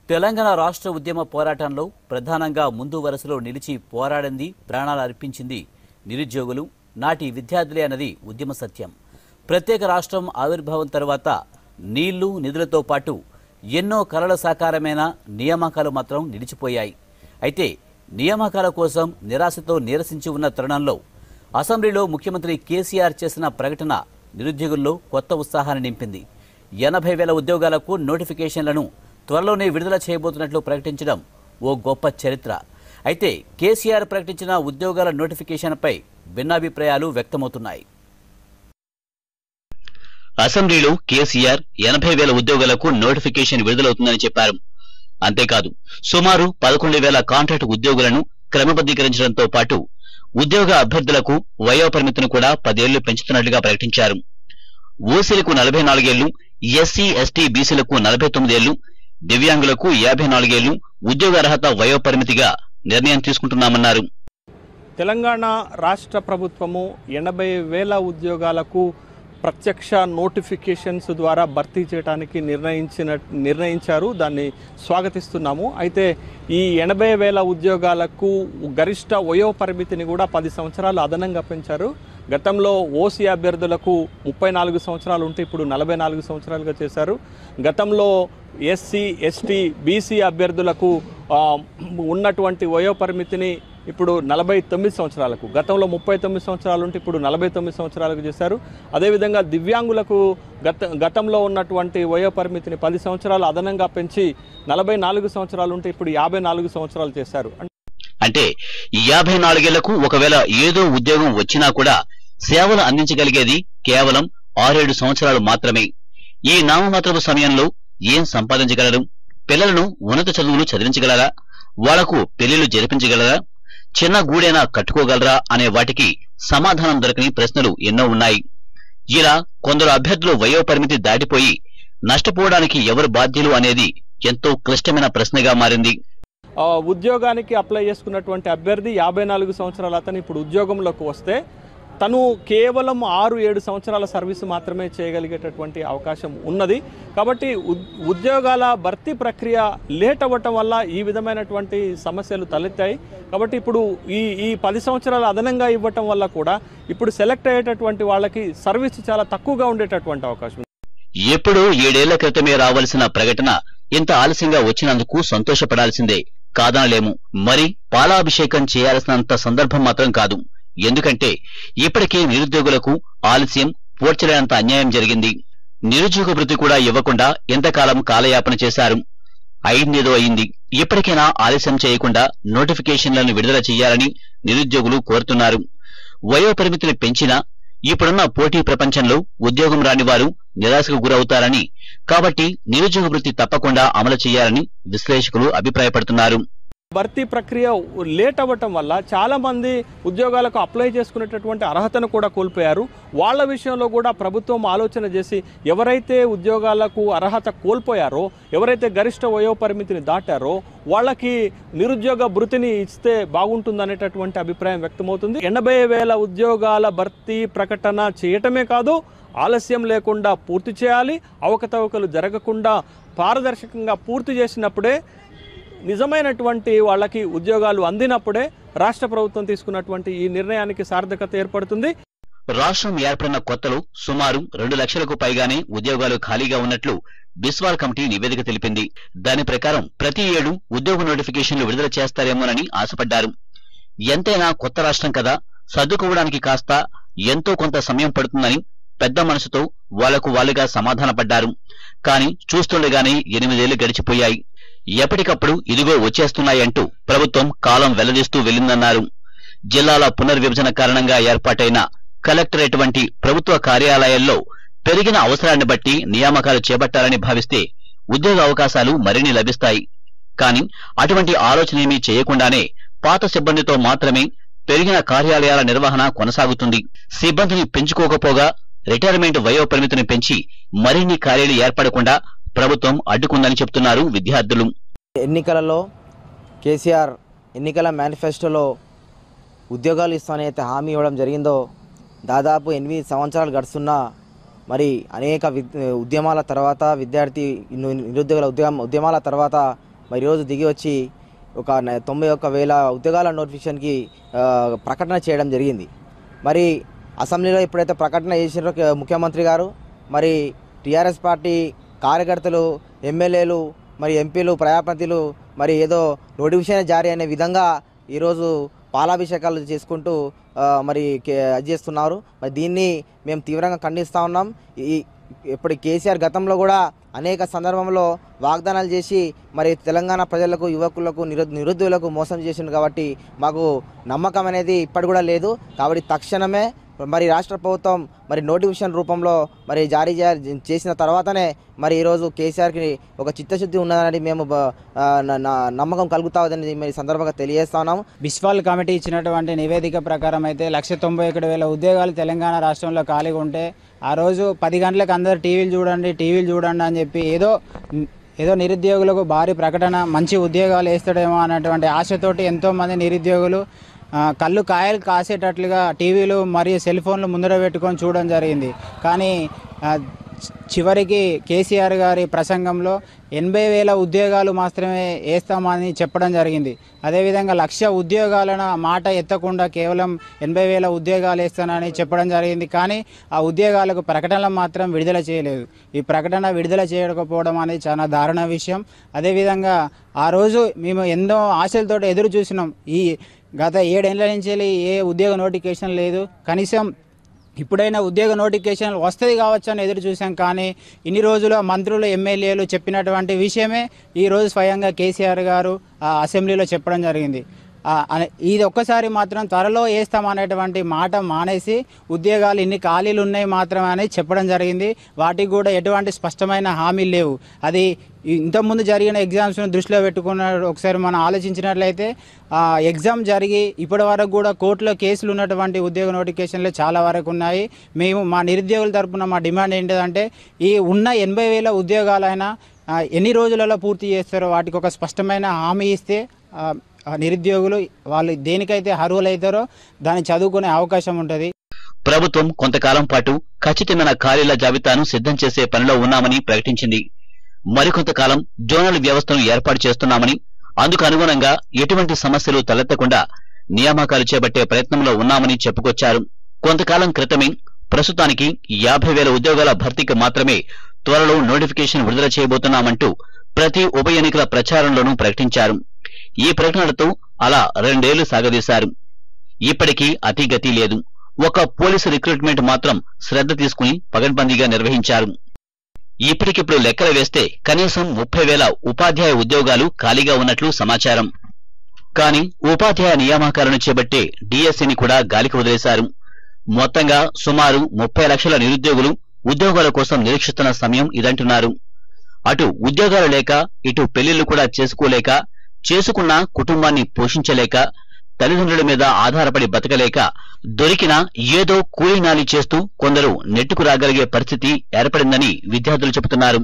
తెలంగాణ రాష్ట్ర ఉద్యమ పోరాటంలో ప్రధానంగా ముందు వరుసలో నిలిచి పోరాడింది ప్రాణాలు అర్పించింది నిరుద్యోగులు నాటి విద్యార్థులే అన్నది ఉద్యమ సత్యం ప్రత్యేక రాష్ట్రం ఆవిర్భావం తర్వాత నీళ్లు నిధులతో పాటు ఎన్నో కలల సాకారమైన నియామకాలు మాత్రం నిలిచిపోయాయి అయితే నియామకాల కోసం నిరాశతో నీరసించి ఉన్న తరుణంలో అసెంబ్లీలో ముఖ్యమంత్రి కేసీఆర్ చేసిన ప్రకటన నిరుద్యోగుల్లో కొత్త ఉత్సాహాన్ని నింపింది ఎనభై వేల ఉద్యోగాలకు నోటిఫికేషన్లను త్వరలోనే విడుదల చేయబోతున్నట్లు ప్రకటించడం ఓ గొప్ప చరిత్ర అయితే కేసీఆర్ ప్రకటించిన ఉద్యోగాల నోటిఫికేషన్పై భిన్నాభిప్రాయాలు వ్యక్తమవుతున్నాయి అసెంబ్లీలో కేసీఆర్ ఎనభై వేల ఉద్యోగాలకు నోటిఫికేషన్ విడుదలవుతుందని చెప్పారు అంతేకాదు సుమారు పదకొండు వేల కాంట్రాక్ట్ ఉద్యోగులను క్రమబద్ధీకరించడంతో పాటు ఉద్యోగ అభ్యర్థులకు వయోపరిమితిని కూడా పదేళ్లు పెంచుతున్నట్లుగా ప్రకటించారు ఓసీలకు నలభై నాలుగేళ్లు ఎస్సీ ఎస్టీ బీసీలకు నలభై తొమ్మిదేళ్లు దివ్యాంగులకు యాభై నాలుగేళ్లు ఉద్యోగ అర్హత వయోపరిమితిగా నిర్ణయం తీసుకుంటున్నామన్నారు తెలంగాణ రాష్ట్ర ప్రభుత్వము ఎనభై వేల ఉద్యోగాలకు ప్రత్యక్ష నోటిఫికేషన్స్ ద్వారా భర్తీ చేయడానికి నిర్ణయించిన నిర్ణయించారు దాన్ని స్వాగతిస్తున్నాము అయితే ఈ ఎనభై వేల ఉద్యోగాలకు గరిష్ట వయో పరిమితిని కూడా పది సంవత్సరాలు అదనంగా పెంచారు గతంలో ఓసీ అభ్యర్థులకు ముప్పై నాలుగు సంవత్సరాలు ఉంటే ఇప్పుడు నలభై నాలుగు సంవత్సరాలుగా చేశారు గతంలో ఎస్సీ ఎస్టీ బీసీ అభ్యర్థులకు ఆ, ఉన్నటువంటి వయో పరిమితిని ఇప్పుడు నలభై తొమ్మిది సంవత్సరాలకు గతంలో ముప్పై తొమ్మిది సంవత్సరాలు ఉంటే ఇప్పుడు నలభై తొమ్మిది సంవత్సరాలకు చేశారు అదేవిధంగా దివ్యాంగులకు గత గతంలో ఉన్నటువంటి వయో పరిమితిని పది సంవత్సరాలు అదనంగా పెంచి నలభై నాలుగు సంవత్సరాలు ఉంటే ఇప్పుడు యాభై నాలుగు సంవత్సరాలు చేశారు అంటే యాభై నాలుగేళ్లకు ఒకవేళ ఏదో ఉద్యోగం వచ్చినా కూడా సేవలు అందించగలిగేది కేవలం ఆరేడు సంవత్సరాలు మాత్రమే ఈ నామమాత్రపు సమయంలో ఏం సంపాదించగలరు పిల్లలను ఉన్నత చదువులు చదివించగలరా వాళ్లకు పెళ్లిళ్లు జరిపించగలరా చిన్న గూడైనా కట్టుకోగలరా అనే వాటికి సమాధానం దొరకని ప్రశ్నలు ఎన్నో ఉన్నాయి ఇలా కొందరు అభ్యర్థులు వయోపరిమితి దాటిపోయి నష్టపోవడానికి ఎవరు బాధ్యులు అనేది ఎంతో క్లిష్టమైన ప్రశ్నగా మారింది ఆ, ఉద్యోగానికి అప్లై చేసుకున్నటువంటి అభ్యర్థి యాభై నాలుగు సంవత్సరాల అతను ఇప్పుడు ఉద్యోగంలోకి వస్తే తను కేవలం ఆరు ఏడు సంవత్సరాల సర్వీస్ మాత్రమే చేయగలిగేటటువంటి అవకాశం ఉన్నది కాబట్టి ఉద్- ఉద్యోగాల భర్తీ ప్రక్రియ లేట్ అవ్వటం వల్ల ఈ విధమైనటువంటి సమస్యలు తలెత్తాయి కాబట్టి ఇప్పుడు ఈ ఈ పది సంవత్సరాలు అదనంగా ఇవ్వటం వల్ల కూడా ఇప్పుడు సెలెక్ట్ అయ్యేటటువంటి వాళ్ళకి సర్వీస్ చాలా తక్కువగా ఉండేటటువంటి అవకాశం ఉంది. ఎప్పుడూ ఏడేళ్ల క్రితమే రావాల్సిన ప్రకటన ఇంత ఆలస్యంగా వచ్చినందుకు సంతోషపడాల్సిందే కాదనలేము మరి పాలాభిషేకం చేయాల్సినంత సందర్భం మాత్రం కాదు ఎందుకంటే ఇప్పటికే నిరుద్యోగులకు ఆలస్యం పూడ్చలేనంత అన్యాయం జరిగింది నిరుద్యోగ వృత్తి కూడా ఇవ్వకుండా ఎంతకాలం కాలయాపన చేశారు అయిందేదో అయింది ఇప్పటికైనా ఆలస్యం చేయకుండా నోటిఫికేషన్లను విడుదల చేయాలని నిరుద్యోగులు కోరుతున్నారు వయోపరిమితిని పెంచినా ఇప్పుడున్న పోటీ ప్రపంచంలో ఉద్యోగం రాని వారు నిరాశకు గురవుతారని కాబట్టి నిరుద్యోగ వృత్తి తప్పకుండా అమలు చేయాలని విశ్లేషకులు అభిప్రాయపడుతున్నారు భర్తీ ప్రక్రియ లేట్ అవ్వటం వల్ల చాలా మంది ఉద్యోగాలకు అప్లై చేసుకునేటటువంటి అర్హతను కూడా కోల్పోయారు వాళ్ళ విషయంలో కూడా ప్రభుత్వం ఆలోచన చేసి ఎవరైతే ఉద్యోగాలకు అర్హత కోల్పోయారో ఎవరైతే గరిష్ట వయో పరిమితిని దాటారో వాళ్ళకి నిరుద్యోగ భృతిని ఇస్తే బాగుంటుందనేటటువంటి అభిప్రాయం వ్యక్తమవుతుంది ఎనభై వేల ఉద్యోగాల భర్తీ ప్రకటన చేయటమే కాదు ఆలస్యం లేకుండా పూర్తి చేయాలి అవకతవకలు జరగకుండా పారదర్శకంగా పూర్తి చేసినప్పుడే నిజమైనటువంటి వాళ్ళకి ఉద్యోగాలు అందినప్పుడే రాష్ట్ర ప్రభుత్వం తీసుకున్నటువంటి ఈ నిర్ణయానికి సార్థకత ఏర్పడుతుంది రాష్ట్రం ఏర్పడిన కొత్తలో సుమారు రెండు లక్షలకు పైగానే ఉద్యోగాలు ఖాళీగా ఉన్నట్లు బిస్వాల్ కమిటీ నివేదిక తెలిపింది దాని ప్రకారం ప్రతి ఏడు ఉద్యోగ నోటిఫికేషన్లు విడుదల చేస్తారేమోనని ఆశపడ్డారు ఎంతైనా కొత్త రాష్ట్రం కదా సర్దుకోవడానికి కాస్త ఎంతో కొంత సమయం పడుతుందని పెద్ద మనసుతో వాళ్లకు వాళ్ళుగా సమాధానపడ్డారు కాని చూస్తుండగానే ఎనిమిదేళ్లు గడిచిపోయాయి ఎప్పటికప్పుడు ఇదిగో వచ్చేస్తున్నాయంటూ ప్రభుత్వం కాలం వెల్లదీస్తూ వెళ్ళిందన్నారు జిల్లాల పునర్విభజన కారణంగా ఏర్పాటైన కలెక్టరేట్ వంటి ప్రభుత్వ కార్యాలయాల్లో పెరిగిన అవసరాన్ని బట్టి నియామకాలు చేపట్టాలని భావిస్తే ఉద్యోగ అవకాశాలు మరిన్ని లభిస్తాయి కానీ అటువంటి ఆలోచనేమీ చేయకుండానే పాత సిబ్బందితో మాత్రమే పెరిగిన కార్యాలయాల నిర్వహణ కొనసాగుతుంది సిబ్బందిని పెంచుకోకపోగా రిటైర్మెంట్ వయో పరిమితిని పెంచి మరిన్ని ఖాళీలు ఏర్పడకుండా ప్రభుత్వం అడ్డుకుందని చెప్తున్నారు విద్యార్థులు ఎన్నికలలో కేసీఆర్ ఎన్నికల మేనిఫెస్టోలో ఉద్యోగాలు ఇస్తానని అయితే హామీ ఇవ్వడం జరిగిందో దాదాపు ఎనిమిది సంవత్సరాలు గడుస్తున్నా మరి అనేక విద్ ఉద్యమాల తర్వాత విద్యార్థి ను- నిరుద్యోగుల ఉద్యమ ఉద్యమాల తర్వాత మరి ఈరోజు దిగి వచ్చి ఒక న- తొంభై ఒక్క వేల ఉద్యోగాల నోటిఫికేషన్కి ఆ, ప్రకటన చేయడం జరిగింది మరి అసెంబ్లీలో ఎప్పుడైతే ప్రకటన చేసినారో కే- ముఖ్యమంత్రి గారు మరి టీఆర్ఎస్ పార్టీ కార్యకర్తలు ఎమ్మెల్యేలు మరి ఎంపీలు ప్రజాప్రతినిధులు మరి ఏదో నోటిఫికేషన్ జారీ అనే విధంగా ఈరోజు పాలాభిషేకాలు చేసుకుంటూ ఆ, మరి కే- అది చేస్తున్నారు మరి దీన్ని మేము తీవ్రంగా ఖండిస్తూ ఉన్నాం ఈ ఇప్పుడు కేసీఆర్ గతంలో కూడా అనేక సందర్భంలో వాగ్దానాలు చేసి మరి తెలంగాణ ప్రజలకు యువకులకు నిరు నిరుద్యోగులకు మోసం చేసిండు కాబట్టి మాకు నమ్మకం అనేది ఇప్పటి కూడా లేదు కాబట్టి తక్షణమే మరి రాష్ట్ర ప్రభుత్వం మరి నోటిఫికేషన్ రూపంలో మరి జారీ చే- చేసిన తర్వాతనే మరి ఈరోజు కేసీఆర్కి ఒక చిత్తశుద్ధి ఉన్నదని మేము బ- ఆ, న- న- నమ్మకం కలుగుతాదని మరి ఈ సందర్భంగా తెలియజేస్తా ఉన్నాము బిస్వాల్ కమిటీ ఇచ్చినటువంటి నివేదిక ప్రకారం అయితే లక్ష తొంభై ఒకటి వేల ఉద్యోగాలు తెలంగాణ రాష్ట్రంలో ఖాళీగా ఉంటే ఆ రోజు పది గంటలకు అందరు టీవీలు చూడండి టీవీలు చూడండి అని చెప్పి ఏదో ఏదో నిరుద్యోగులకు భారీ ప్రకటన మంచి ఉద్యోగాలు వేస్తాడేమో అన్నటువంటి ఆశతోటి ఎంతోమంది నిరుద్యోగులు ఆ, కళ్ళు కాయలు కాసేటట్లుగా టీవీలు మరియు సెల్ ఫోన్లు ముందర పెట్టుకొని చూడడం జరిగింది కానీ ఆ, చి- చివరికి కేసీఆర్ గారి ప్రసంగంలో ఎనభై వేల ఉద్యోగాలు మాత్రమే వేస్తామని చెప్పడం జరిగింది అదేవిధంగా లక్ష ఉద్యోగాలను మాట ఎత్తకుండా కేవలం ఎనభై వేల ఉద్యోగాలు వేస్తానని చెప్పడం జరిగింది కానీ ఆ ఉద్యోగాలకు ప్రకటనలు మాత్రం విడుదల చేయలేదు ఈ ప్రకటన విడుదల చేయకపోవడం అనేది చాలా దారుణ విషయం అదేవిధంగా ఆ రోజు మేము ఎన్నో ఆశలతో ఎదురు చూసినాం ఈ గత ఏడేళ్ల నుంచి వెళ్ళి ఏ ఉద్యోగ నోటిఫికేషన్ లేదు కనీసం ఇప్పుడైనా ఉద్యోగ నోటిఫికేషన్ వస్తుంది కావచ్చు అని ఎదురు చూసాం కానీ ఇన్ని రోజులు మంత్రులు ఎమ్మెల్యేలు చెప్పినటువంటి విషయమే ఈరోజు స్వయంగా కేసీఆర్ గారు ఆ అసెంబ్లీలో చెప్పడం జరిగింది ఆ, అనే- ఇది ఒక్కసారి మాత్రం త్వరలో వేస్తామనేటువంటి మాట మానేసి ఉద్యోగాలు ఇన్ని ఖాళీలు ఉన్నాయి మాత్రమే అని చెప్పడం జరిగింది వాటికి కూడా ఎటువంటి స్పష్టమైన హామీలు లేవు అది ఇంతకుముందు జరిగిన ఎగ్జామ్స్ను దృష్టిలో పెట్టుకున్న ఒకసారి మనం ఆలోచించినట్లయితే ఆ, ఎగ్జామ్ జరిగి ఇప్పటి వరకు కూడా కోర్టులో కేసులు ఉన్నటువంటి ఉద్యోగ నోటిఫికేషన్లు చాలా వరకు ఉన్నాయి మేము మా నిరుద్యోగుల తరపున మా డిమాండ్ ఏంటిదంటే ఈ ఉన్న ఎనభై వేల ఉద్యోగాలైనా ఆ, ఎన్ని రోజులలో పూర్తి చేస్తారో వాటికి ఒక స్పష్టమైన హామీ ఇస్తే ఆ, ఆ నిరుద్యోగులు వాళ్ళు దేనికైతే అర్హులవుతారో దాన్ని చదువుకునే అవకాశం ఉంటుంది ప్రభుత్వం కొంతకాలం పాటు ఖచ్చితమైన ఖాళీల జాబితాను సిద్ధం చేసే పనిలో ఉన్నామని ప్రకటించింది మరికొంతకాలం జోనల్ వ్యవస్థను ఏర్పాటు చేస్తున్నామని అందుకు అనుగుణంగా ఎటువంటి సమస్యలు తలెత్తకుండా నియామకాలు చేపట్టే ప్రయత్నంలో ఉన్నామని చెప్పుకొచ్చారు కొంతకాలం క్రితమే ప్రస్తుతానికి యాభై వేల ఉద్యోగాల భర్తీకి మాత్రమే త్వరలో నోటిఫికేషన్ విడుదల చేయబోతున్నామంటూ ప్రతి ఉప ఎన్నికల ప్రచారంలోనూ ప్రకటించారు ఈ ప్రకటనలతో అలా రెండేళ్లు సాగదీశారు ఇప్పటికీ అతిగతి లేదు ఒక పోలీసు రిక్రూట్మెంట్ మాత్రం శ్రద్ధ తీసుకుని పగడ్బందీగా నిర్వహించారు ఇప్పటికిప్పుడు లెక్కలు వేస్తే కనీసం ముప్పై వేల ఉపాధ్యాయ ఉద్యోగాలు ఖాళీగా ఉన్నట్లు సమాచారం కానీ ఉపాధ్యాయ నియామకాలను చేపట్టే డిఎస్సిని కూడా గాలికి వదిలేశారు మొత్తంగా సుమారు ముప్పై లక్షల నిరుద్యోగులు ఉద్యోగాల కోసం నిరీక్షిస్తున్న సమయం ఇదంటున్నారు అటు ఉద్యోగాలు లేక ఇటు పెళ్లిళ్లు కూడా చేసుకోలేక చేసుకున్న కుటుంబాన్ని పోషించలేక తల్లిదండ్రుల మీద ఆధారపడి బతకలేక దొరికిన ఏదో కూలీనాలి చేస్తూ కొందరు నెట్టుకు రాగలిగే పరిస్థితి ఏర్పడిందని విద్యార్థులు చెబుతున్నారు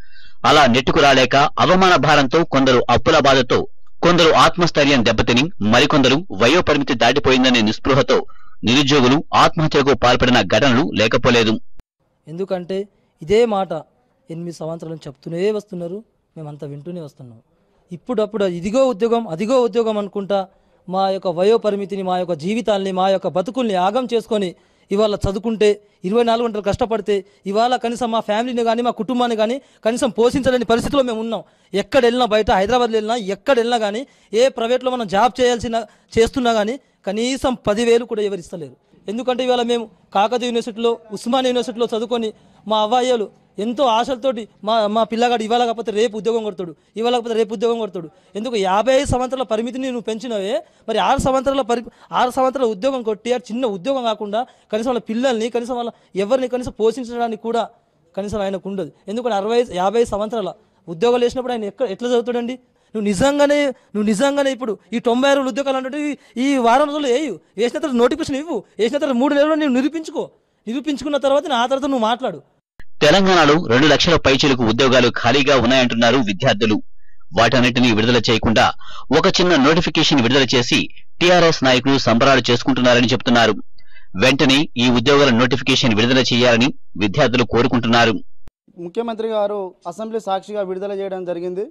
అలా నెట్టుకు రాలేక అవమాన భారంతో కొందరు అప్పుల బాధతో కొందరు ఆత్మస్థైర్యం దెబ్బతిని మరికొందరు వయోపరిమితి దాటిపోయిందనే నిస్పృహతో నిరుద్యోగులు ఆత్మహత్యకు పాల్పడిన ఘటనలు లేకపోలేదు ఎందుకంటే ఇదే మాట ఎనిమిది సంవత్సరాలు చెప్తూనే వస్తున్నారు మేమంతా వింటూనే వస్తున్నాం ఇప్పుడప్పుడు ఇదిగో ఉద్యోగం అదిగో ఉద్యోగం అనుకుంటా మా యొక్క వయో పరిమితిని మా యొక్క జీవితాల్ని మా యొక్క బతుకుల్ని ఆగం చేసుకొని ఇవాళ చదువుకుంటే ఇరవై నాలుగు గంటలు కష్టపడితే ఇవాళ కనీసం మా ఫ్యామిలీని కానీ మా కుటుంబాన్ని కానీ కనీసం పోషించలేని పరిస్థితిలో మేము ఉన్నాం ఎక్కడ వెళ్ళినా బయట హైదరాబాద్లో వెళ్ళినా ఎక్కడ వెళ్ళినా కానీ ఏ ప్రైవేట్లో మనం జాబ్ చేయాల్సిన చేస్తున్నా కానీ కనీసం పదివేలు కూడా ఎవరు ఇస్తలేరు ఎందుకంటే ఇవాళ మేము కాకతీయ యూనివర్సిటీలో ఉస్మానియా యూనివర్సిటీలో చదువుకొని మా అవ్వాయ్యలు ఎంతో ఆశలతోటి మా మా పిల్లగాడు ఇవాళ కాకపోతే రేపు ఉద్యోగం కొడతాడు ఇవాళ కాకపోతే రేపు ఉద్యోగం కొడతాడు ఎందుకు యాభై ఐదు సంవత్సరాల పరిమితిని నువ్వు పెంచినవే మరి ఆరు సంవత్సరాల పరి ఆరు సంవత్సరాల ఉద్యోగం కొట్టి ఆ చిన్న ఉద్యోగం కాకుండా కనీసం వాళ్ళ పిల్లల్ని కనీసం వాళ్ళ ఎవరిని కనీసం పోషించడానికి కూడా కనీసం ఆయనకు ఉండదు ఎందుకంటే అరవై యాభై సంవత్సరాల ఉద్యోగాలు వేసినప్పుడు ఆయన ఎక్కడ ఎట్లా చదువుతాడండి నువ్వు నిజంగానే నువ్వు నిజంగానే ఇప్పుడు ఈ తొంభై ఆరు ఉద్యోగాలు అంటే ఈ- ఈ వారం రోజులు వేయు వేసిన తర్వాత నోటిఫికేషన్ ఇవ్వు వేసిన తర్వాత మూడు నెలలు నువ్వు నిరూపించుకో నిరూపించుకున్న తర్వాత ఆ తర్వాత నువ్వు మాట్లాడు తెలంగాణలో రెండు లక్షల పైచీలకు ఉద్యోగాలు ఖాళీగా ఉన్నాయంటున్నారు విద్యార్థులు వాటన్నిటినీ విడుదల చేయకుండా ఒక చిన్న నోటిఫికేషన్ విడుదల చేసి టీఆర్ఎస్ నాయకులు సంబరాలు చేసుకుంటున్నారని చెబుతున్నారు వెంటనే ఈ ఉద్యోగాల నోటిఫికేషన్ విడుదల చేయాలని విద్యార్థులు కోరుకుంటున్నారు ముఖ్యమంత్రి గారు అసెంబ్లీ సాక్షిగా విడుదల చేయడం జరిగింది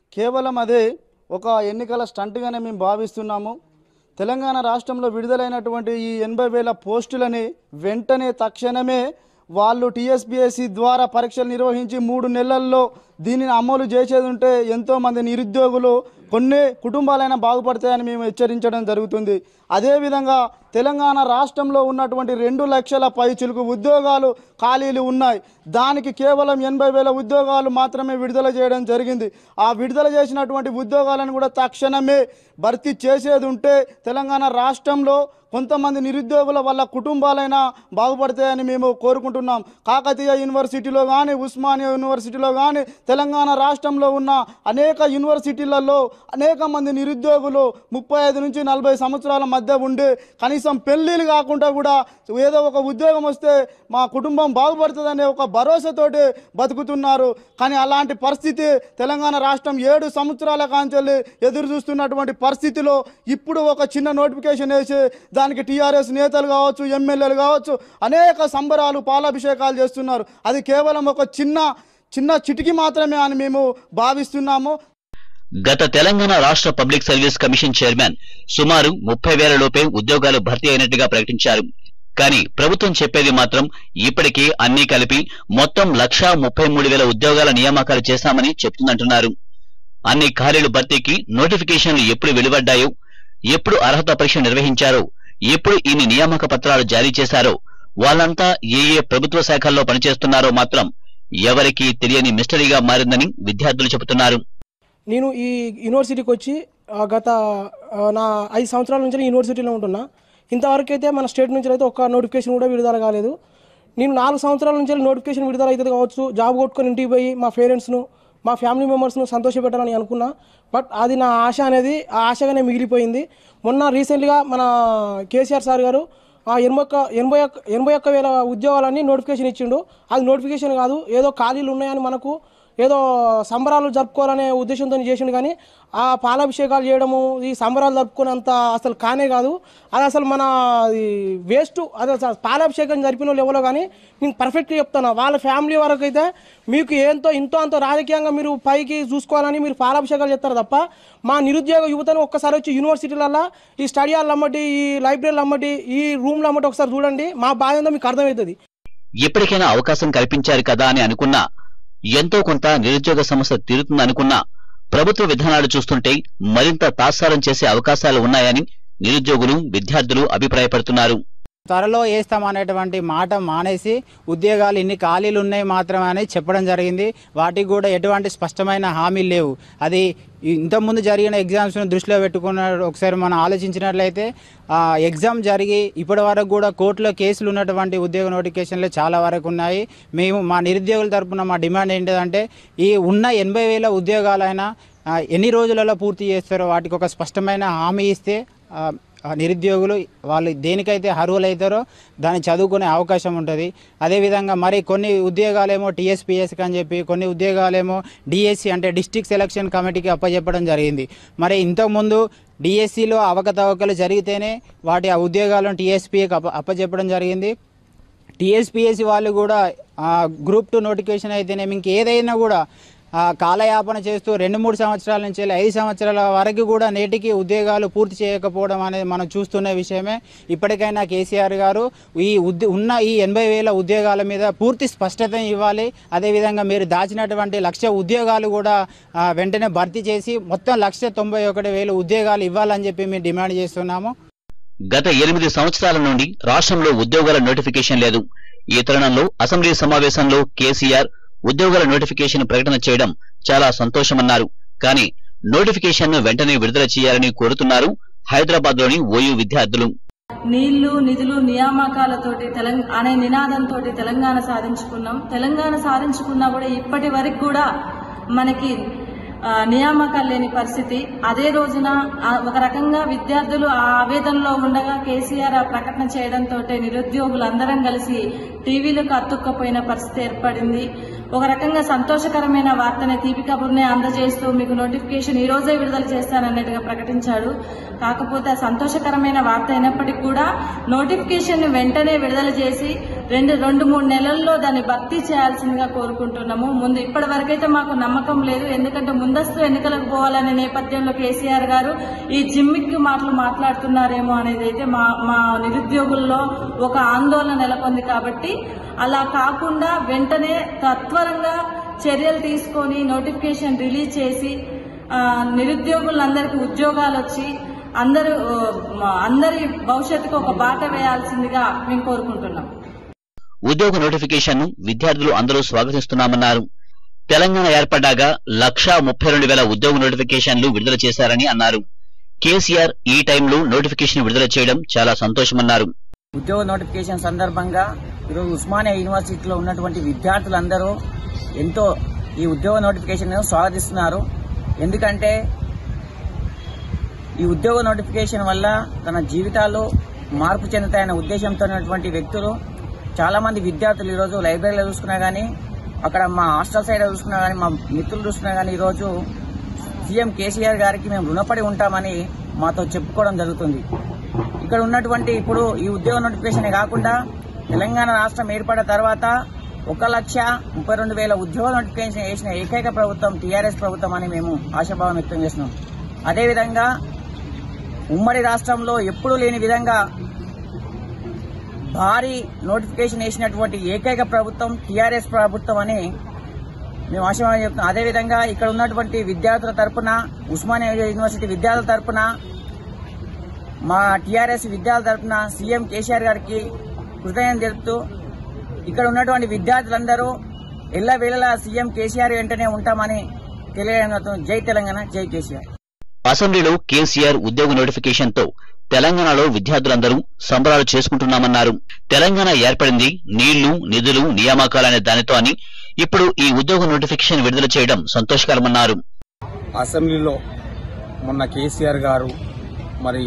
కేవలం అదే ఒక ఎన్నికల స్టంట్గానే మేము భావిస్తున్నాము తెలంగాణ రాష్ట్రంలో విడుదలైనటువంటి ఈ ఎనభై వేల పోస్టులని వెంటనే తక్షణమే వాళ్ళు టీఎస్పీఎస్సి ద్వారా పరీక్షలు నిర్వహించి మూడు నెలల్లో దీనిని అమలు చేసేది ఉంటే ఎంతోమంది నిరుద్యోగులు కొన్ని కుటుంబాలైనా బాగుపడతాయని మేము హెచ్చరించడం జరుగుతుంది అదేవిధంగా తెలంగాణ రాష్ట్రంలో ఉన్నటువంటి రెండు లక్షల పైచులకు ఉద్యోగాలు ఖాళీలు ఉన్నాయి దానికి కేవలం ఎనభై వేల ఉద్యోగాలు మాత్రమే విడుదల చేయడం జరిగింది ఆ విడుదల చేసినటువంటి ఉద్యోగాలను కూడా తక్షణమే భర్తీ చేసేది ఉంటే తెలంగాణ రాష్ట్రంలో కొంతమంది నిరుద్యోగుల వల్ల కుటుంబాలైనా బాగుపడతాయని మేము కోరుకుంటున్నాం కాకతీయ యూనివర్సిటీలో కానీ ఉస్మానియా యూనివర్సిటీలో కానీ తెలంగాణ రాష్ట్రంలో ఉన్న అనేక యూనివర్సిటీలలో అనేక మంది నిరుద్యోగులు ముప్పై ఐదు నుంచి నలభై సంవత్సరాల మధ్య ఉండి కనీసం పెళ్ళిళ్ళు కాకుండా కూడా ఏదో ఒక ఉద్యోగం వస్తే మా కుటుంబం బాగుపడుతుందనే ఒక భరోసాతోటి బతుకుతున్నారు కానీ అలాంటి పరిస్థితి తెలంగాణ రాష్ట్రం ఏడు సంవత్సరాల కాంచెల్లి ఎదురు చూస్తున్నటువంటి పరిస్థితిలో ఇప్పుడు ఒక చిన్న నోటిఫికేషన్ వేసి దానికి టీఆర్ఎస్ నేతలు కావచ్చు ఎమ్మెల్యేలు కావచ్చు అనేక సంబరాలు పాలాభిషేకాలు చేస్తున్నారు అది కేవలం ఒక చిన్న చిన్న చిటికి మాత్రమే అని మేము భావిస్తున్నాము గత తెలంగాణ రాష్ట్ర పబ్లిక్ సర్వీస్ కమిషన్ చైర్మన్ సుమారు ముప్పై వేల లోపే ఉద్యోగాలు భర్తీ అయినట్టుగా ప్రకటించారు కానీ ప్రభుత్వం చెప్పేది మాత్రం ఇప్పటికే అన్ని కలిపి మొత్తం లక్షా ముప్పై మూడు వేల ఉద్యోగాల నియామకాలు చేశామని చెప్తుందంటున్నారు అన్ని ఖాళీలు భర్తీకి నోటిఫికేషన్లు ఎప్పుడు వెలువడ్డాయో ఎప్పుడు అర్హత పరీక్ష నిర్వహించారో ఎప్పుడు ఇన్ని నియామక పత్రాలు జారీ చేశారో వాళ్ళంతా ఏ ఏ ప్రభుత్వ శాఖల్లో పనిచేస్తున్నారో మాత్రం ఎవరికీ తెలియని మిస్టరీగా మారిందని విద్యార్థులు చెబుతున్నారు నేను ఈ యూనివర్సిటీకి వచ్చి ఆ, గత ఆ, నా ఐదు సంవత్సరాల నుంచి నేను యూనివర్సిటీలో ఉంటున్నా ఇంతవరకు అయితే మన స్టేట్ నుంచి అయితే ఒక్క నోటిఫికేషన్ కూడా విడుదల కాలేదు నేను నాలుగు సంవత్సరాల నుంచి నోటిఫికేషన్ విడుదల అవుతుంది కావచ్చు జాబ్ కొట్టుకొని ఇంటికి పోయి మా పేరెంట్స్ను మా ఫ్యామిలీ మెంబర్స్ను సంతోషపెట్టాలని అనుకున్నా బట్ అది నా ఆశ అనేది ఆ ఆశగానే మిగిలిపోయింది మొన్న రీసెంట్గా మన కేసీఆర్ సార్ గారు ఆ ఎనభై ఒక్క ఎనభై ఒక్క ఎనభై ఒక్క వేల ఉద్యోగాలన్నీ నోటిఫికేషన్ ఇచ్చిండు అది నోటిఫికేషన్ కాదు ఏదో ఖాళీలు ఉన్నాయని మనకు ఏదో సంబరాలు జరుపుకోవాలనే ఉద్దేశంతో చేసిండు కానీ ఆ పాలాభిషేకాలు చేయడము ఈ సంబరాలు జరుపుకునేంత అసలు కానే కాదు అది అసలు మన వేస్ట్ అది అసలు పాలాభిషేకం జరిపిన వాళ్ళు ఎవరో కానీ నేను పర్ఫెక్ట్గా చెప్తాను వాళ్ళ ఫ్యామిలీ వరకు అయితే మీకు ఏంతో ఇంతో అంతో రాజకీయంగా మీరు పైకి చూసుకోవాలని మీరు పాలాభిషేకాలు చేస్తారు తప్ప మా నిరుద్యోగ యువతను ఒక్కసారి వచ్చి యూనివర్సిటీలలో ఈ స్టడీ హాల్ అమ్మటి ఈ లైబ్రరీలు అమ్మటి ఈ రూమ్లు అమ్మటి ఒకసారి చూడండి మా బాధ ఏందో మీకు అర్థమవుతుంది ఎప్పటికైనా అవకాశం కల్పించారు కదా అని అనుకున్నా ఎంతో కొంత నిరుద్యోగ సమస్య తీరుతుందనుకున్నా ప్రభుత్వ విధానాలు చూస్తుంటే మరింత తాత్సారం చేసే అవకాశాలు ఉన్నాయని నిరుద్యోగులు విద్యార్థులు అభిప్రాయపడుతున్నారు త్వరలో వేస్తామనేటువంటి మాట మానేసి ఉద్యోగాలు ఇన్ని ఖాళీలు ఉన్నాయి మాత్రమే అని చెప్పడం జరిగింది వాటికి కూడా ఎటువంటి స్పష్టమైన హామీలు లేవు అది ఇంతకుముందు జరిగిన ఎగ్జామ్స్ను దృష్టిలో పెట్టుకున్న ఒకసారి మనం ఆలోచించినట్లయితే ఆ ఎగ్జామ్ జరిగి ఇప్పటి వరకు కూడా కోర్టులో కేసులు ఉన్నటువంటి ఉద్యోగ నోటిఫికేషన్లు చాలా వరకు ఉన్నాయి మేము మా నిరుద్యోగుల తరపున మా డిమాండ్ ఏంటంటే ఈ ఉన్న ఎనభై వేల ఉద్యోగాలైనా ఆ, ఎన్ని రోజులలో పూర్తి చేస్తారో వాటికి ఒక స్పష్టమైన హామీ ఇస్తే ఆ, ఆ నిరుద్యోగులు వాళ్ళు దేనికైతే అర్హులవుతారో దాన్ని చదువుకునే అవకాశం ఉంటుంది అదేవిధంగా మరి కొన్ని ఉద్యోగాలేమో టీఎస్పీఎస్కి అని చెప్పి కొన్ని ఉద్యోగాలేమో డిఎస్సి అంటే డిస్ట్రిక్ట్ సెలక్షన్ కమిటీకి అప్పచెప్పడం జరిగింది మరి ఇంతకుముందు డిఎస్సిలో అవకతవకలు జరిగితేనే వాటి ఆ ఉద్యోగాలను టీఎస్పీకి అప్ప అప్పచెప్పడం జరిగింది టీఎస్పీఎస్సి వాళ్ళు కూడా ఆ, గ్రూప్ టూ నోటిఫికేషన్ అయితేనేమి ఇంకేదైనా కూడా ఆ, కాలయాపన చేస్తూ రెండు మూడు సంవత్సరాల నుంచి వెళ్ళి ఐదు సంవత్సరాల వరకు కూడా నేటికి ఉద్యోగాలు పూర్తి చేయకపోవడం అనేది మనం చూస్తున్న విషయమే ఇప్పటికైనా కేసీఆర్ గారు ఈ ఉద్య ఉన్న ఈ ఎనభై వేల ఉద్యోగాల మీద పూర్తి స్పష్టత ఇవ్వాలి అదేవిధంగా మీరు దాచినటువంటి లక్ష ఉద్యోగాలు కూడా ఆ, వెంటనే భర్తీ చేసి మొత్తం లక్ష తొంభై ఒకటి వేల ఉద్యోగాలు ఇవ్వాలని చెప్పి మేము డిమాండ్ చేస్తున్నాము గత ఎనిమిది సంవత్సరాల నుండి రాష్ట్రంలో ఉద్యోగాల నోటిఫికేషన్ లేదు ఈ తరుణంలో అసెంబ్లీ సమావేశంలో కేసీఆర్ ఉద్యోగాల నోటిఫికేషన్ ప్రకటన చేయడం చాలా సంతోషమన్నారు కానీ నోటిఫికేషన్ ను వెంటనే విడుదల చేయాలని కోరుతున్నారు హైదరాబాద్ లోని ఓయూ విద్యార్థులు నీళ్లు నిధులు నియామకాలతోటి తెలంగాణ అనే నినాదంతో తెలంగాణ సాధించుకున్నాం తెలంగాణ సాధించుకున్నా కూడా ఇప్పటి వరకు కూడా మనకి ఆ, నియామకాలు లేని పరిస్థితి అదే రోజున ఆ, ఒక రకంగా విద్యార్థులు ఆ ఆవేదనలో ఉండగా కేసీఆర్ ఆ ప్రకటన చేయడంతో నిరుద్యోగులందరం కలిసి టీవీలకు అతుక్కపోయిన పరిస్థితి ఏర్పడింది ఒక రకంగా సంతోషకరమైన వార్తనే తీపి కబుర్నే అందజేస్తూ మీకు నోటిఫికేషన్ ఈ రోజే విడుదల చేస్తానన్నట్టుగా ప్రకటించాడు కాకపోతే ఆ సంతోషకరమైన వార్త అయినప్పటికీ కూడా నోటిఫికేషన్ వెంటనే విడుదల చేసి రెండు రెండు మూడు నెలల్లో దాన్ని భర్తీ చేయాల్సిందిగా కోరుకుంటున్నాము ముందు ఇప్పటి వరకైతే మాకు నమ్మకం లేదు ఎందుకంటే ముందస్తు ఎన్నికలకు పోవాలనే నేపథ్యంలో కేసీఆర్ గారు ఈ జిమ్మిక్కి మాటలు మాట్లాడుతున్నారేమో అనేది అయితే మా మా నిరుద్యోగుల్లో ఒక ఆందోళన నెలకొంది కాబట్టి అలా కాకుండా వెంటనే తత్వరంగా చర్యలు తీసుకొని నోటిఫికేషన్ రిలీజ్ చేసి ఆ, నిరుద్యోగులందరికీ ఉద్యోగాలు వచ్చి అందరూ ఆ, అందరి భవిష్యత్తుకు ఒక బాట వేయాల్సిందిగా మేము కోరుకుంటున్నాం ఉద్యోగ నోటిఫికేషన్ ను విద్యార్థులు అందరూ స్వాగతిస్తున్నామన్నారు తెలంగాణ ఏర్పడ్డాక లక్షా ముప్పై రెండు వేల ఉద్యోగ నోటిఫికేషన్లు విడుదల చేశారని అన్నారు కేసీఆర్ ఈ టైంలో నోటిఫికేషన్ విడుదల చేయడం చాలా సంతోషమన్నారు ఉద్యోగ నోటిఫికేషన్ సందర్భంగా ఈరోజు ఉస్మానియా యూనివర్సిటీలో ఉన్నటువంటి విద్యార్థులందరూ ఎంతో ఈ ఉద్యోగ నోటిఫికేషన్ స్వాగతిస్తున్నారు ఎందుకంటే ఈ ఉద్యోగ నోటిఫికేషన్ వల్ల తన జీవితాలు మార్పు చెందుతాయన్న ఉద్దేశంతో ఉన్నటువంటి వ్యక్తులు చాలా మంది విద్యార్థులు ఈరోజు లైబ్రరీలో చూసుకున్నా కానీ అక్కడ మా హాస్టల్ సైడ్ చూసుకున్నా కానీ మా మిత్రులు చూసుకున్నా కానీ ఈరోజు సీఎం కేసీఆర్ గారికి మేము రుణపడి ఉంటామని మాతో చెప్పుకోవడం జరుగుతుంది ఇక్కడ ఉన్నటువంటి ఇప్పుడు ఈ ఉద్యోగ నోటిఫికేషన్ కాకుండా తెలంగాణ రాష్ట్రం ఏర్పడిన తర్వాత ఒక లక్ష ముప్పై రెండు వేల ఉద్యోగ నోటిఫికేషన్ వేసిన ఏకైక ప్రభుత్వం టీఆర్ఎస్ ప్రభుత్వం అని మేము ఆశాభావం వ్యక్తం చేస్తున్నాం అదేవిధంగా ఉమ్మడి రాష్ట్రంలో ఎప్పుడూ లేని విధంగా భారీ నోటిఫికేషన్ వేసినటువంటి ఏకైక ప్రభుత్వం టీఆర్ఎస్ ప్రభుత్వం అని మేము ఆశాభావం చెప్తున్నాం అదేవిధంగా ఇక్కడ ఉన్నటువంటి విద్యార్థుల తరపున ఉస్మానియా యూనివర్సిటీ విద్యార్థుల తరపున మా టీఆర్ఎస్ విద్యార్థుల తరపున సీఎం కేసీఆర్ గారికి కృతజ్ఞత తెలుపుతూ ఇక్కడ ఉన్నటువంటి విద్యార్థులందరూ ఎల్ల వేళలా సీఎం కేసీఆర్ వెంటనే ఉంటామని తెలియజేయడంతో జై తెలంగాణ జై కేసీఆర్ అసెంబ్లీలో కేసీఆర్ ఉద్యోగ నోటిఫికేషన్ తో తెలంగాణలో విద్యార్థులందరూ సంబరాలు చేసుకుంటున్నామన్నారు తెలంగాణ ఏర్పడింది నీళ్లు నిధులు నియామకాలనే దానితో అని ఇప్పుడు ఈ ఉద్యోగ నోటిఫికేషన్ విడుదల చేయడం సంతోషకరమన్నారు అసెంబ్లీలో మొన్న కేసీఆర్ గారు మరి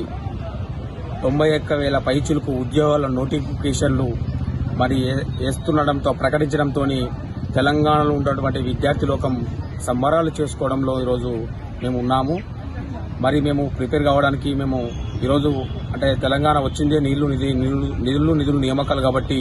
తొంభై ఒక్క వేల పైచులకు ఉద్యోగాల నోటిఫికేషన్లు మరి ఏ- వేస్తుండడంతో ప్రకటించడంతో తెలంగాణలో ఉన్నటువంటి విద్యార్థి లోకం సంబరాలు చేసుకోవడంలో ఈరోజు మేము ఉన్నాము మరి మేము ప్రిపేర్ కావడానికి మేము ఈరోజు అంటే తెలంగాణ వచ్చిందే నీళ్లు నిధి నిధులు నిధులు నిధులు నియామకాలు కాబట్టి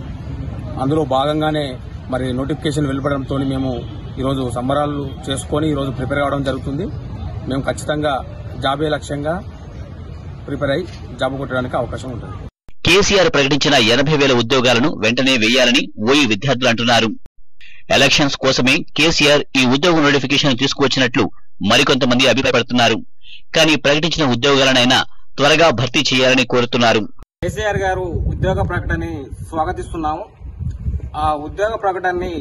అందులో భాగంగానే మరి నోటిఫికేషన్ వెలువడంతో మేము ఈరోజు సంబరాలు చేసుకొని ఈరోజు ప్రిపేర్ కావడం జరుగుతుంది మేము ఖచ్చితంగా జాబే లక్ష్యంగా ప్రిపేర్ అయి జాబ్ కొట్టడానికి అవకాశం ఉంటుంది కేసీఆర్ ప్రకటించిన ఎనభై వేల ఉద్యోగాలను వెంటనే వేయాలని ఓయి విద్యార్థులు అంటున్నారు ఎలక్షన్స్ కోసమే కేసీఆర్ ఈ ఉద్యోగ నోటిఫికేషన్ తీసుకువచ్చినట్లు మరికొంతమంది అభిప్రాయపడుతున్నారు కానీ ప్రకటించిన ఉద్యోగాలనైనా త్వరగా భర్తీ చేయాలని కోరుతున్నారు కేసీఆర్ గారు ఉద్యోగ ప్రకటనని స్వాగతిస్తున్నాము ఆ ఉద్యోగ ప్రకటనని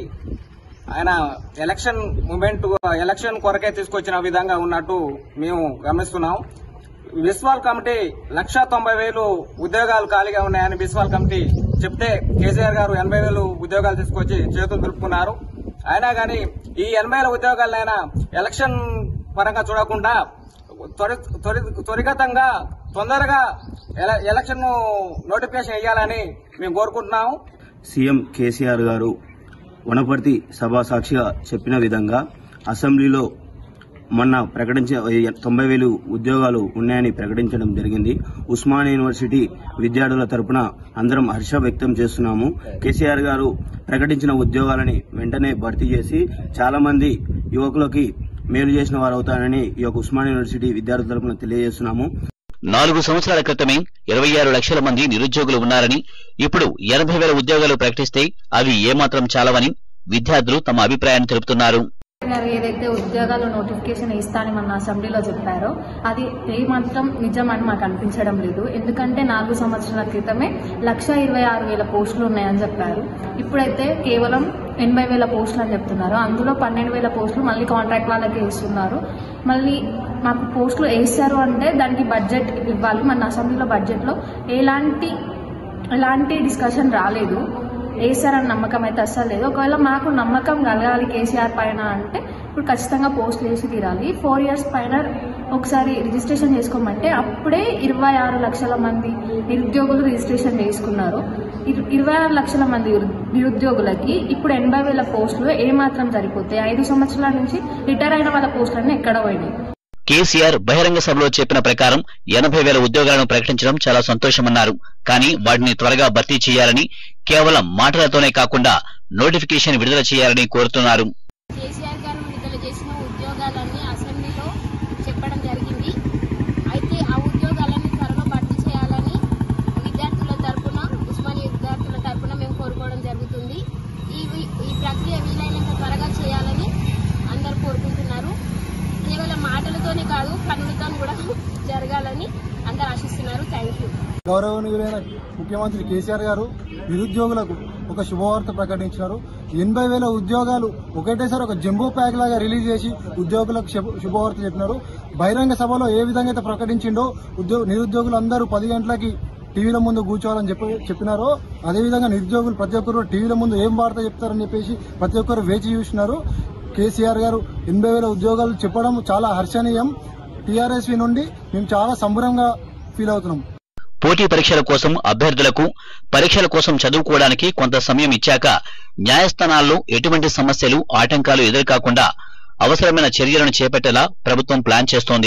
ఆయన ఎలక్షన్ మూమెంట్ ఎలక్షన్ కొరకే తీసుకొచ్చిన విధంగా ఉన్నట్టు మేము గమనిస్తున్నాం విస్వాల్ కమిటీ లక్ష తొంభై వేలు ఉద్యోగాలు ఖాళీగా ఉన్నాయని విస్వాల్ కమిటీ చెప్తే కేసీఆర్ గారు ఎనభై వేలు ఉద్యోగాలు తీసుకొచ్చి చేతులు దులుపుకున్నారు అయినా కానీ ఈ ఎనభై వేల ఉద్యోగాలైనా ఎలక్షన్ పరంగా చూడకుండా త్వరి త్వరి- త్వరితగతంగా తొందరగా ఎల- ఎలక్షన్ నోటిఫికేషన్ వేయాలని మేము కోరుకుంటున్నాము సీఎం కేసీఆర్ గారు వనపర్తి సభా సాక్షిగా చెప్పిన విధంగా అసెంబ్లీలో మొన్న ప్రకటించిన తొంభై వేలు ఉద్యోగాలు ఉన్నాయని ప్రకటించడం జరిగింది ఉస్మానియా యూనివర్సిటీ విద్యార్థుల తరపున అందరం హర్ష వ్యక్తం చేస్తున్నాము కేసీఆర్ గారు ప్రకటించిన ఉద్యోగాలని వెంటనే భర్తీ చేసి చాలా మంది యువకులకి మేలు చేసిన వారు అవుతారని ఈ యొక్క ఉస్మానియా యూనివర్సిటీ విద్యార్థుల తరపున తెలియజేస్తున్నాము నాలుగు సంవత్సరాల క్రితమే ఇరవై ఆరు లక్షల మంది నిరుద్యోగులు ఉన్నారని ఇప్పుడు ఎనభై వేల ఉద్యోగాలు ప్రకటిస్తే అవి ఏమాత్రం చాలవని విద్యార్థులు తమ అభిప్రాయాన్ని తెలుపుతున్నారు గారు ఏదైతే ఉద్యోగాల నోటిఫికేషన్ ఇస్తానని మన అసెంబ్లీలో చెప్పారో అది ఏమాత్రం నిజం అని మాకు అనిపించడం లేదు ఎందుకంటే నాలుగు సంవత్సరాల క్రితమే లక్ష ఇరవై ఆరు వేల పోస్టులు ఉన్నాయని చెప్పారు ఇప్పుడైతే కేవలం ఎనభై వేల పోస్టులు అని చెప్తున్నారు అందులో పన్నెండు వేల పోస్టులు మళ్ళీ కాంట్రాక్ట్ వాళ్ళకి ఇస్తున్నారు మళ్ళీ మాకు పోస్టులు వేస్తారు అంటే దానికి బడ్జెట్ ఇవ్వాలి మన అసెంబ్లీలో బడ్జెట్లో ఎలాంటి ఎలాంటి డిస్కషన్ రాలేదు వేస్తారని నమ్మకం అయితే అస్సలు లేదు ఒకవేళ మాకు నమ్మకం కలగాలి కేసీఆర్ పైన అంటే ఇప్పుడు ఖచ్చితంగా పోస్టులు వేసి తీరాలి ఫోర్ ఇయర్స్ పైన ఒకసారి రిజిస్ట్రేషన్ చేసుకోమంటే అప్పుడే ఇరవై ఆరు లక్షల మంది నిరుద్యోగులు రిజిస్ట్రేషన్ చేసుకున్నారు ఇరు- ఇరవై ఆరు లక్షల మంది నిరు- నిరుద్యోగులకి ఇప్పుడు ఎనభై వేల పోస్టులు ఏమాత్రం సరిపోతాయి ఐదు సంవత్సరాల నుంచి రిటైర్ అయిన వాళ్ళ పోస్టులన్నీ ఎక్కడ పోయినాయి కేసీఆర్ బహిరంగ సభలో చెప్పిన ప్రకారం ఎనభై వేల ఉద్యోగాలను ప్రకటించడం చాలా సంతోషమన్నారు కానీ వాటిని త్వరగా భర్తీ చేయాలని కేవలం మాటలతోనే కాకుండా నోటిఫికేషన్ విడుదల చేయాలని కోరుతున్నారు కేసీఆర్ గారు విడుదల చేసిన ఉద్యోగాలన్నీ అసెంబ్లీలో చెప్పడం జరిగింది అయితే ఆ ఉద్యోగాలన్నీ త్వరలో భర్తీ చేయాలని విద్యార్థుల తరపున ఉస్మానియా విద్యార్థుల తరపున మేము కోరుకోవడం జరుగుతుంది ఈ వి- ఈ ప్రక్రియ వీలైనంత త్వరగా చేయాలని అందరు కోరుకుంటున్నారు కేవలం మాటలతోనే కాదు పనులతో కూడా జరగాలని అందరు ఆశిస్తున్నారు థ్యాంక్ యూ గౌరవనీయులైన ముఖ్యమంత్రి కేసీఆర్ గారు నిరుద్యోగులకు ఒక శుభవార్త ప్రకటించారు ఎనభై వేల ఉద్యోగాలు ఒకటేసారి ఒక జంబో ప్యాక్ లాగా రిలీజ్ చేసి ఉద్యోగులకు శుభ- శుభవార్త చెప్పినారు బహిరంగ సభలో ఏ విధంగా అయితే ప్రకటించిండో ఉద్యోగ నిరుద్యోగులు అందరూ పది గంటలకి టీవీల ముందు కూర్చోవాలని చెప్పి చెప్పినారో అదేవిధంగా నిరుద్యోగులు ప్రతి ఒక్కరు టీవీల ముందు ఏం వార్త చెప్తారని చెప్పేసి ప్రతి ఒక్కరు వేచి చూసినారు కేసీఆర్ గారు ఎనభై వేల ఉద్యోగాలు చెప్పడం చాలా హర్షణీయం టీఆర్ఎస్వి నుండి మేము చాలా సంబరంగా ఫీల్ అవుతున్నాం పోటీ పరీక్షల కోసం అభ్యర్థులకు పరీక్షల కోసం చదువుకోవడానికి కొంత సమయం ఇచ్చాక న్యాయస్థానాల్లో ఎటువంటి సమస్యలు ఆటంకాలు ఎదురుకాకుండా అవసరమైన చర్యలను చేపట్టేలా ప్రభుత్వం ప్లాన్ చేస్తోంది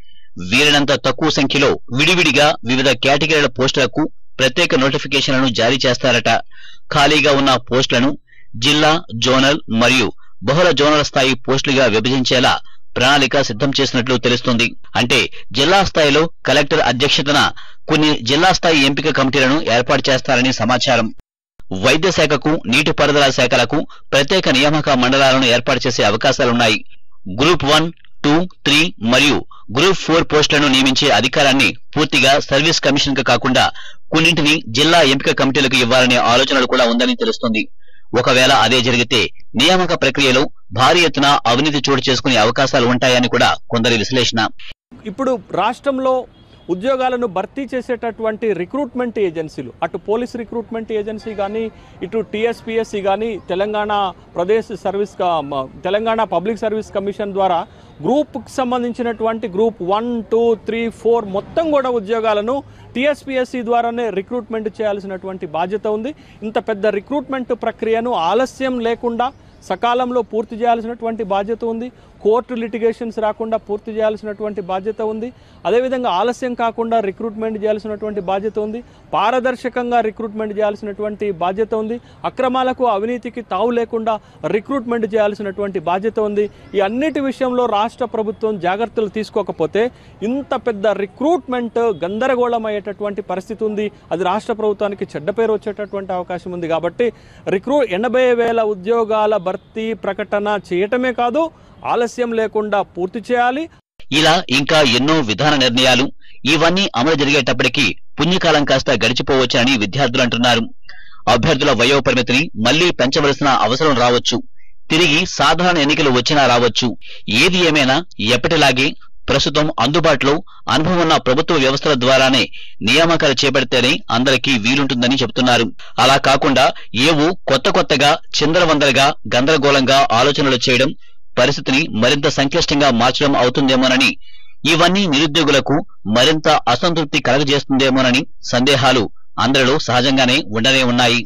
వీలైనంత తక్కువ సంఖ్యలో విడివిడిగా వివిధ కేటగిరీల పోస్టులకు ప్రత్యేక నోటిఫికేషన్లను జారీ చేస్తారట ఖాళీగా ఉన్న పోస్టులను జిల్లా జోనల్ మరియు బహుళ జోనల్ స్థాయి పోస్టులుగా విభజించేలా ప్రణాళిక సిద్ధం చేసినట్లు తెలుస్తుంది అంటే జిల్లా స్థాయిలో కలెక్టర్ అధ్యక్షతన కొన్ని జిల్లా స్థాయి ఎంపిక కమిటీలను ఏర్పాటు చేస్తారని సమాచారం వైద్య శాఖకు నీటిపారుదల శాఖలకు ప్రత్యేక నియామక మండలాలను ఏర్పాటు చేసే అవకాశాలున్నాయి గ్రూప్ వన్ టూ త్రీ మరియు గ్రూప్ ఫోర్ పోస్టులను నియమించే అధికారాన్ని పూర్తిగా సర్వీస్ కమిషన్ కు కాకుండా కొన్నింటిని జిల్లా ఎంపిక కమిటీలకు ఇవ్వాలనే ఆలోచనలు కూడా ఉందని తెలుస్తుంది ఒకవేళ అదే జరిగితే నియామక ప్రక్రియలో భారీ ఎత్తున అవినీతి చోటు చేసుకునే అవకాశాలు ఉంటాయని కూడా కొందరి విశ్లేషణ ఇప్పుడు రాష్ట్రంలో ఉద్యోగాలను భర్తీ చేసేటటువంటి రిక్రూట్మెంట్ ఏజెన్సీలు అటు పోలీస్ రిక్రూట్మెంట్ ఏజెన్సీ కానీ ఇటు టీఎస్పిఎస్సి కానీ తెలంగాణ ప్రదేశ్ సర్వీస్ క- మ- తెలంగాణ పబ్లిక్ సర్వీస్ కమిషన్ ద్వారా గ్రూప్కి సంబంధించినటువంటి group one two three four మొత్తం కూడా ఉద్యోగాలను టీఎస్పిఎస్సి ద్వారానే రిక్రూట్మెంట్ చేయాల్సినటువంటి బాధ్యత ఉంది ఇంత పెద్ద రిక్రూట్మెంట్ ప్రక్రియను ఆలస్యం లేకుండా సకాలంలో పూర్తి చేయాల్సినటువంటి బాధ్యత ఉంది కోర్టు లిటిగేషన్స్ రాకుండా పూర్తి చేయాల్సినటువంటి బాధ్యత ఉంది అదేవిధంగా ఆలస్యం కాకుండా రిక్రూట్మెంట్ చేయాల్సినటువంటి బాధ్యత ఉంది పారదర్శకంగా రిక్రూట్మెంట్ చేయాల్సినటువంటి బాధ్యత ఉంది అక్రమాలకు అవినీతికి తావు లేకుండా రిక్రూట్మెంట్ చేయాల్సినటువంటి బాధ్యత ఉంది ఈ అన్నిటి విషయంలో రాష్ట్ర ప్రభుత్వం జాగ్రత్తలు తీసుకోకపోతే ఇంత పెద్ద రిక్రూట్మెంట్ గందరగోళం అయ్యేటటువంటి పరిస్థితి ఉంది అది రాష్ట్ర ప్రభుత్వానికి చెడ్డ పేరు వచ్చేటటువంటి అవకాశం ఉంది కాబట్టి రిక్రూ ఎనభై వేల ఉద్యోగాల భర్తీ ప్రకటన చేయటమే కాదు ఆలస్యం లేకుండా పూర్తి చేయాలి ఇలా ఇంకా ఎన్నో విధాన నిర్ణయాలు ఇవన్నీ అమలు జరిగేటప్పటికీ పుణ్యకాలం కాస్త గడిచిపోవచ్చని విద్యార్థులు అంటున్నారు అభ్యర్థుల వయో పరిమితిని మళ్లీ పెంచవలసిన అవసరం రావచ్చు తిరిగి సాధారణ ఎన్నికలు వచ్చినా రావచ్చు ఏది ఏమైనా ఎప్పటిలాగే ప్రస్తుతం అందుబాటులో అనుభవం ఉన్న ప్రభుత్వ వ్యవస్థల ద్వారానే నియామకాలు చేపడితేనే అందరికీ వీలుంటుందని చెబుతున్నారు అలా కాకుండా ఏవో కొత్త కొత్తగా చిందరవందరగా గందరగోళంగా ఆలోచనలు చేయడం పరిస్థితిని మరింత సంక్లిష్టంగా మార్చడం అవుతుందేమోనని ఇవన్నీ నిరుద్యోగులకు మరింత అసంతృప్తి కలగజేస్తుందేమోనని సందేహాలు అందరిలో సహజంగానే ఉండనే ఉన్నాయి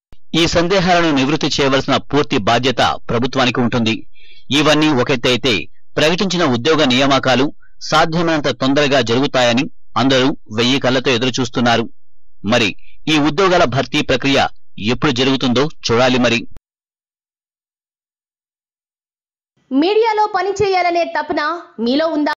ఈ సందేహాలను నివృత్తి చేయవలసిన పూర్తి బాధ్యత ప్రభుత్వానికి ఉంటుంది ఇవన్నీ ఒకెత్తే అయితే ప్రకటించిన ఉద్యోగ నియామకాలు సాధ్యమైనంత తొందరగా జరుగుతాయని అందరూ వెయ్యి కళ్ళతో ఎదురు చూస్తున్నారు మరి ఈ ఉద్యోగాల భర్తీ ప్రక్రియ ఎప్పుడు జరుగుతుందో చూడాలి మరి మీడియాలో పని చేయాలనే తపన మీలో ఉందా